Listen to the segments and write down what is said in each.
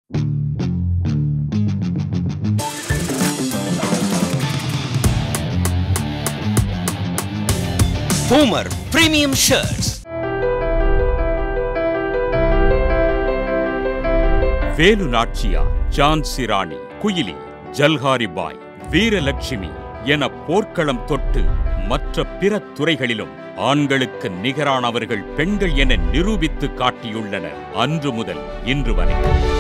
Boomer Premium Shirts. Velu Nachiyar Jhansi ராணி குயிலி ஜல்ஹாரி பாய் வீரலட்சுமி என போர்க்களம் தொட்டு மற்ற பிற துறைகளிலும் ஆண்களுக்கு நிகரானவர்கள் பெண்கள் என நிரூபித்து காட்டியுள்ளனர் அன்று முதல் இன்று வரை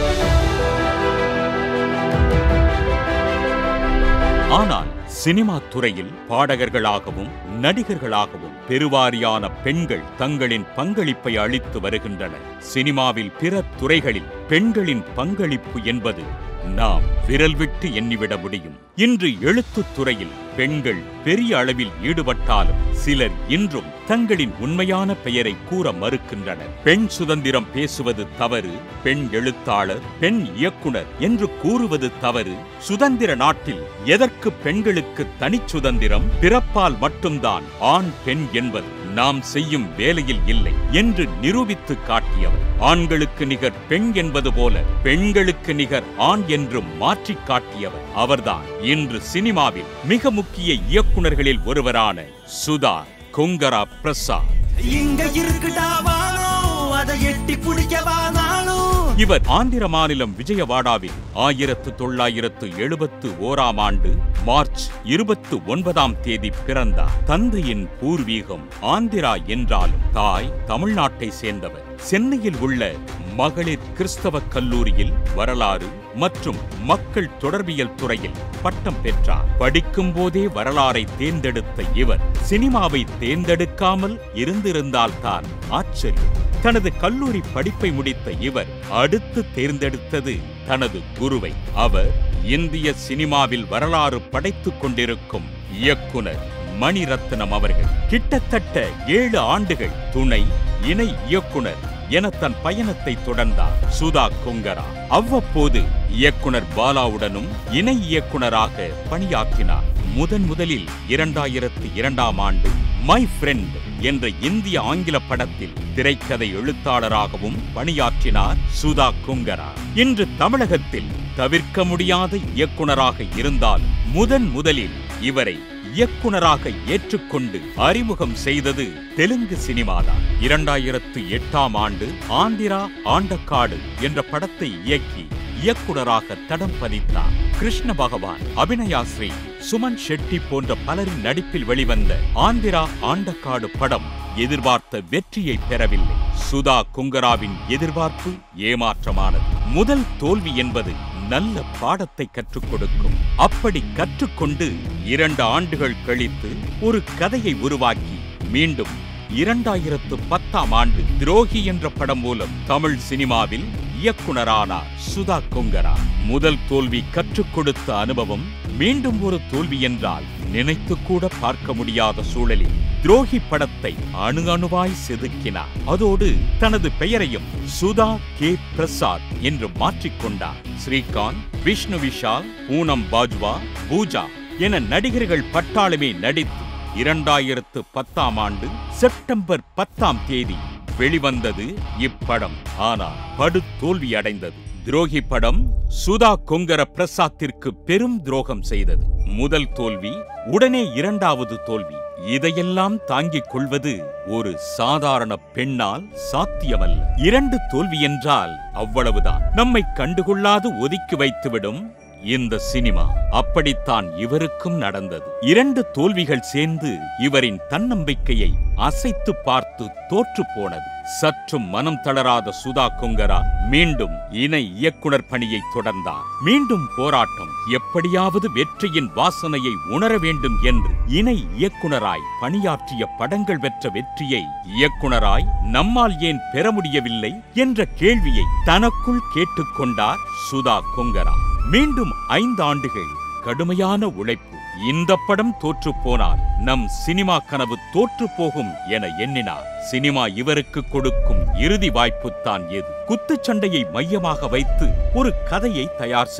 ஆனால் சினிமா துறையில் பாடகர்களாகவும் நடிகர்களாகவும் பெருவாரியான பெண்கள் தங்களின் பங்களிப்பை அளித்து வருகின்றனர் சினிமாவில் பிற துறைகளில் பெண்களின் பங்களிப்பு என்பது நாம் விரல் விட்டு எண்ணிவிட முடியும் இன்று எழுத்துத் துறையில் பெண்கள் பெரிய அளவில் ஈடுபட்டாலும் சிலர் இன்றும் தங்களின் உண்மையான பெயரை கூற மறுக்கின்றனர் பெண் சுதந்திரம் பேசுவது தவறு பெண் எழுத்தாளர் பெண் இயக்குனர் என்று கூறுவது தவறு சுதந்திர நாட்டில் எதற்கு பெண்களுக்கு தனிச் சுதந்திரம் பிறப்பால் மட்டும்தான் ஆண் பெண் என்பது நாம் செய்யும் வேலையில் இல்லை என்று நிரூபித்து காட்டியவர் ஆண்களுக்கு நிகர் பெண் என்பது போல பெண்களுக்கு நிகர் ஆண் என்றும் மாற்றிக் காட்டியவர் அவர்தான் இன்று சினிமாவில் மிக முக்கிய இயக்குனர்களில் ஒருவரான சுதா கொங்கரா பிரசாத் இங்க இருக்குடா வானம் அதை எட்டி பிடிக்கவா நாளும் இவர் ஆந்திர மாநிலம் விஜயவாடாவில் ஆயிரத்து தொள்ளாயிரத்து எழுபத்து ஓராம் ஆண்டு மார்ச் இருபத்து ஒன்பதாம் தேதி பிறந்தார் தந்தையின் பூர்வீகம் ஆந்திரா என்றாலும் தாய் தமிழ்நாட்டை சேர்ந்தவர் சென்னையில் உள்ள மகளிர் கிறிஸ்தவ கல்லூரியில் வரலாறு மற்றும் மக்கள் தொடர்பியல் துறையில் பட்டம் பெற்றார் படிக்கும் போதே வரலாறை தேர்ந்தெடுத்த இவர் சினிமாவை தேர்ந்தெடுக்காமல் இருந்திருந்தால்தான் ஆச்சரியம் தனது கல்லூரி படிப்பை முடித்த இவர் அடுத்து தேர்ந்தெடுத்தது தனது குருவை அவர் இந்திய சினிமாவில் வரலாறு படைத்துக் கொண்டிருக்கும் இயக்குனர் மணிரத்னம் அவர்கள் கிட்டத்தட்ட ஏழு ஆண்டுகள் துணை இணை இயக்குனர் என தன் பயணத்தை தொடர்ந்தார் சுதா கொங்கரா அவ்வப்போது இயக்குனர் பாலாவுடனும் இணை இயக்குனராக பணியாற்றினார் முதன் முதலில் இரண்டாயிரத்து இரண்டாம் ஆண்டு மை ஃப்ரெண்ட் என்ற இந்திய ஆங்கில படத்தில் திரைக்கதை எழுத்தாளராகவும் பணியாற்றினார் சுதா கொங்கரா இன்று தமிழகத்தில் தவிர்க்க முடியாத இயக்குனராக இருந்தால் முதன் முதலில் இவரை இயக்குனராக ஏற்றுக்கொண்டு அறிமுகம் செய்தது தெலுங்கு சினிமாதான் இரண்டாயிரத்து எட்டாம் ஆண்டு ஆந்திரா ஆண்டக்காடு என்ற படத்தை இயக்கி இயக்குனராக தடம் பதித்தார் கிருஷ்ண பகவான் அபிநயாஸ்ரீ சுமன் ஷெட்டி போன்ற பலரின் நடிப்பில் வெளிவந்த ஆந்திரா ஆண்டக்காடு படம் எதிர்பார்த்த வெற்றியை பெறவில்லை சுதா குங்கராவின் எதிர்பார்ப்பு ஏமாற்றமானது முதல் தோல்வி என்பது நல்ல பாடத்தை கற்றுக் கொடுக்கும் அப்படி கற்றுக்கொண்டு இரண்டு ஆண்டுகள் கழித்து ஒரு கதையை உருவாக்கி மீண்டும் இரண்டாயிரத்து பத்தாம் ஆண்டு துரோகி என்ற படம் மூலம் தமிழ் சினிமாவில் இயக்குனரானார் சுதா கொங்கரா முதல் தோல்வி கற்றுக் கொடுத்த அனுபவம் மீண்டும் ஒரு தோல்வி என்றால் நினைத்து கூட பார்க்க முடியாத சூழலில் துரோகி படத்தை அணு அணுவாய் செதுக்கினார் அதோடு தனது பெயரையும் சுதா கே பிரசாத் என்று மாற்றிக்கொண்டார் ஸ்ரீகாந்த் விஷ்ணு விஷால் பூனம் பாஜ்வா பூஜா என நடிகர்கள் பட்டாளமே நடித்து இரண்டாயிரத்து பத்தாம் ஆண்டு செப்டம்பர் பத்தாம் தேதி வெளிவந்தது இப்படம் ஆனால் படு தோல்வி அடைந்தது துரோகி படம் சுதா கொங்கர பிரசாத்திற்கு பெரும் துரோகம் செய்தது முதல் தோல்வி உடனே இரண்டாவது தோல்வி இதையெல்லாம் தாங்கிக் கொள்வது ஒரு சாதாரண பெண்ணால் சாத்தியமல்ல இரண்டு தோல்வி என்றால் அவ்வளவுதான் நம்மை கண்டுகொள்ளாது ஒதுக்கி வைத்துவிடும் இந்த சினிமா அப்படித்தான் இவருக்கும் நடந்தது இரண்டு தோல்விகள் சேர்ந்து இவரின் தன்னம்பிக்கையை அசைத்து பார்த்து தோற்று போனது சற்றும் மனம் தளராத சுதா கொங்கரா மீண்டும் இணை இயக்குனர் பணியை தொடர்ந்தார் மீண்டும் போராட்டம் எப்படியாவது வெற்றியின் வாசனையை உணர வேண்டும் என்று இணை இயக்குனராய் பணியாற்றிய படங்கள் பெற்ற வெற்றியை இயக்குனராய் நம்மால் ஏன் பெற முடியவில்லை என்ற கேள்வியை தனக்குள் கேட்டுக்கொண்டார் சுதா கொங்கரா மீண்டும் ஐந்து ஆண்டுகள் கடுமையான உழைப்பு இந்த படம் தோற்று போனால் நம் சினிமா கனவு தோற்று போகும் என எண்ணினார் சினிமா இவருக்கு கொடுக்கும் இறுதி வாய்ப்புத்தான் எது குத்துச்சண்டையை மையமாக வைத்து ஒரு கதையை தயார் செய்தார்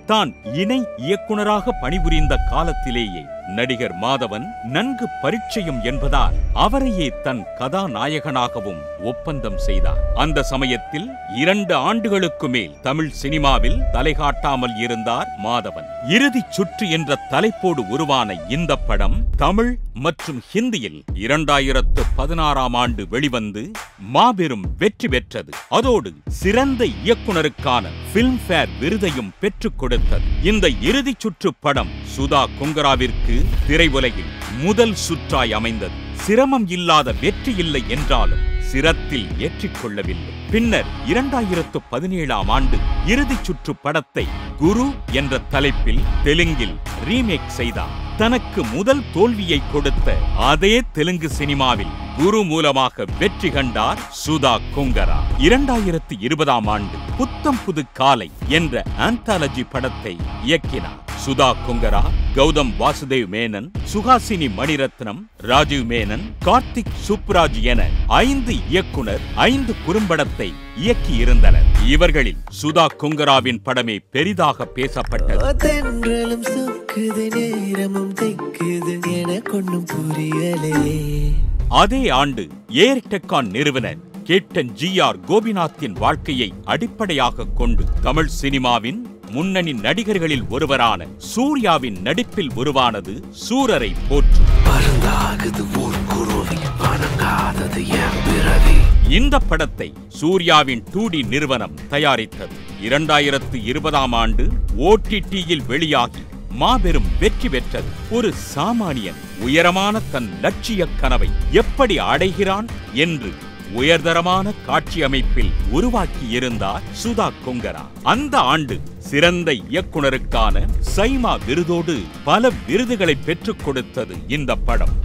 தான் இணை இயக்குனராக பணிபுரிந்த காலத்திலேயே நடிகர் மாதவன் நன்கு பரிச்சயம் என்பதால் அவரையே தன் கதாநாயகனாகவும் ஒப்பந்தம் செய்தார் அந்த சமயத்தில் இரண்டு ஆண்டுகளுக்கு மேல் தமிழ் சினிமாவில் தலைகாட்டாமல் இருந்தார் மாதவன் இறுதிச் சுற்று என்ற தலைப்போடு உருவான இந்த படம் தமிழ் மற்றும் ஹிந்தியில் இரண்டாயிரத்து பதினாறாம் ஆண்டு வெளிவந்து மாபெரும் வெற்றி பெற்றது அதோடு சிறந்த இயக்குனருக்கான பிலிம்பேர் விருதையும் பெற்றுக் கொடுத்தது இந்த இறுதிச் சுற்று படம் சுதா கொங்கராவிற்கு திரையுலகில் முதல் சுற்றாய் அமைந்தது சிரமம் இல்லாத வெற்றி இல்லை என்றாலும் சிரத்தில் ஏற்றிக்கொள்ளவில்லை பின்னர் இரண்டாயிரத்து பதினேழாம் ஆண்டு இறுதிச் சுற்று படத்தை குரு என்ற தலைப்பில் தெலுங்கில் ரீமேக் செய்தார் தனக்கு முதல் தோல்வியை கொடுத்த அதே தெலுங்கு சினிமாவில் குரு மூலமாக வெற்றி கண்டார் சுதா கொங்கரா இரண்டாயிரத்து இருபதாம் ஆண்டு புத்தம் புது காலை என்ற ஆந்தாலஜி படத்தை இயக்கினார் சுதா கொங்கரா கௌதம் வாசுதேவ் மேனன் சுஹாசினி மணிரத்னம் ராஜீவ் மேனன் கார்த்திக் சுப்ராஜ் என ஐந்து இயக்குனர் ஐந்து குறும்படத்தை இயக்கியிருந்தனர் இவர்களில் சுதா கொங்கராவின் படமே பெரிதாக பேசப்பட்டது தென்றலும் சொக்குது நேரமும் திக்குது எனக்கொன்னும் புரியலையே அதே ஆண்டு ஏர் டெக்கான் நிறுவனர் கேப்டன் ஜி ஆர் கோபிநாத்தின் வாழ்க்கையை அடிப்படையாக கொண்டு தமிழ் சினிமாவின் முன்னணி நடிகர்களில் ஒருவரான சூர்யாவின் நடிப்பில் உருவானது சூரரை போற்று பருந்தாகுது ஊர் குருவி வணங்காதது என் பிறவி இந்த படத்தை சூர்யாவின் டூ டி நிறுவனம் தயாரித்தது இரண்டாயிரத்து இருபதாம் ஆண்டு ஓடிடியில் வெளியாகி மாபெரும் வெற்றி பெற்றது ஒரு சாமானியன் உயரமான தன் லட்சிய கனவை எப்படி அடைகிறான் என்று உயர்தரமான காட்சி அமைப்பில் உருவாக்கி இருந்தார் சுதா கொங்கரா அந்த ஆண்டு சிறந்த இயக்குனருக்கான சைமா விருதோடு பல விருதுகளை பெற்றுக் கொடுத்தது இந்த படம்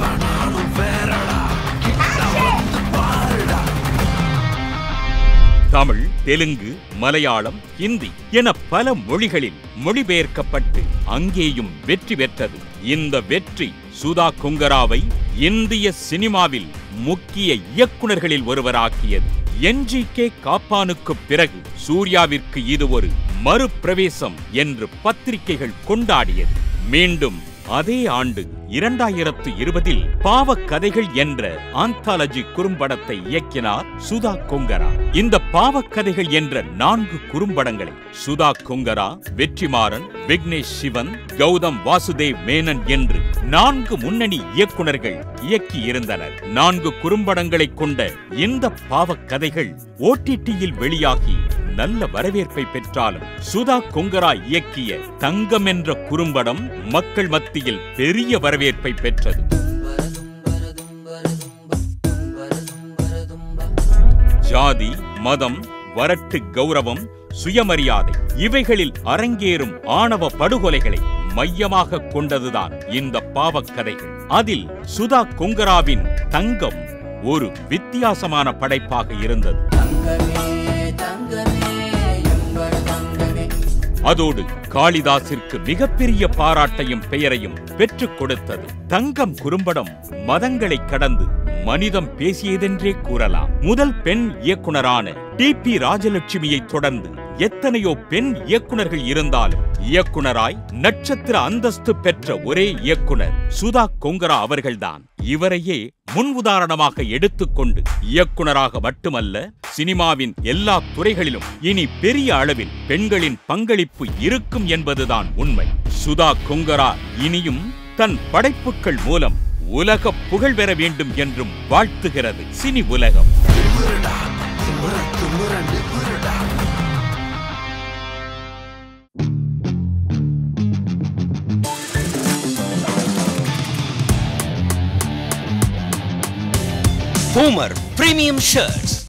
தமிழ் தெலுங்கு மலையாளம் ஹிந்தி என பல மொழிகளில் மொழிபெயர்க்கப்பட்டு அங்கேயும் வெற்றி பெற்றது இந்த வெற்றி சுதா கொங்கராவை இந்திய சினிமாவில் முக்கிய இயக்குனர்களில் ஒருவராக்கியது என்ஜிகே காப்பானுக்கு பிறகு சூர்யாவிற்கு இது ஒரு மறுபிரவேசம் என்று பத்திரிகைகள் கொண்டாடியது மீண்டும் அதே ஆண்டு இரண்டாயிரத்து இருபதில் பாவக்கதைகள் என்ற ஆந்தாலஜி குறும்படத்தை இயக்கினார் சுதா கொங்கரா இந்த பாவக்கதைகள் என்ற நான்கு குறும்படங்களை சுதா கொங்கரா வெற்றிமாறன் விக்னேஷ் சிவன் கௌதம் வாசுதேவ் மேனன் என்று நான்கு முன்னணி இயக்குனர்கள் இயக்கி இருந்தனர் நான்கு குறும்படங்களை கொண்ட இந்த பாவக்கதைகள் ஓடிடியில் வெளியாகி நல்ல வரவேற்பை பெற்றாலும் சுதா கொங்கரா இயக்கிய தங்கம் என்ற குறும்படம் மக்கள் மத்தியில் பெரிய வரவேற்பை பெற்றது ஜாதி மதம் வரட்டு கௌரவம் சுயமரியாதை இவைகளில் அரங்கேறும் ஆணவ படுகொலைகளை மையமாக கொண்டதுதான் இந்த பாவக்கதைகள் அதில் சுதா கொங்கராவின் தங்கம் ஒரு வித்தியாசமான படைப்பாக இருந்தது அதோடு காளிதாசிற்கு மிகப்பெரிய பாராட்டையும் பெயரையும் பெற்றுக் கொடுத்தது தங்கம் குறும்படம் மதங்களை கடந்து மனிதம் பேசியதென்றே கூறலாம் முதல் பெண் இயக்குனரான டி பி ராஜலட்சுமியை தொடர்ந்து எத்தனையோ பெண் இயக்குனர்கள் இருந்தாலும் இயக்குனராய் நட்சத்திர அந்தஸ்து பெற்ற ஒரே இயக்குனர் சுதா கொங்கரா அவர்கள்தான் இவரையே முன் உதாரணமாக எடுத்துக்கொண்டு இயக்குனராக மட்டுமல்ல சினிமாவின் எல்லா துறைகளிலும் இனி பெரிய அளவில் பெண்களின் பங்களிப்பு இருக்கும் என்பதுதான் உண்மை சுதா கொங்கரா இனியும் தன் படைப்புகள் மூலம் உலக புகழ் பெற வேண்டும் என்றும் வாழ்த்துகிறது Cini Ulagam Homer Premium Shirts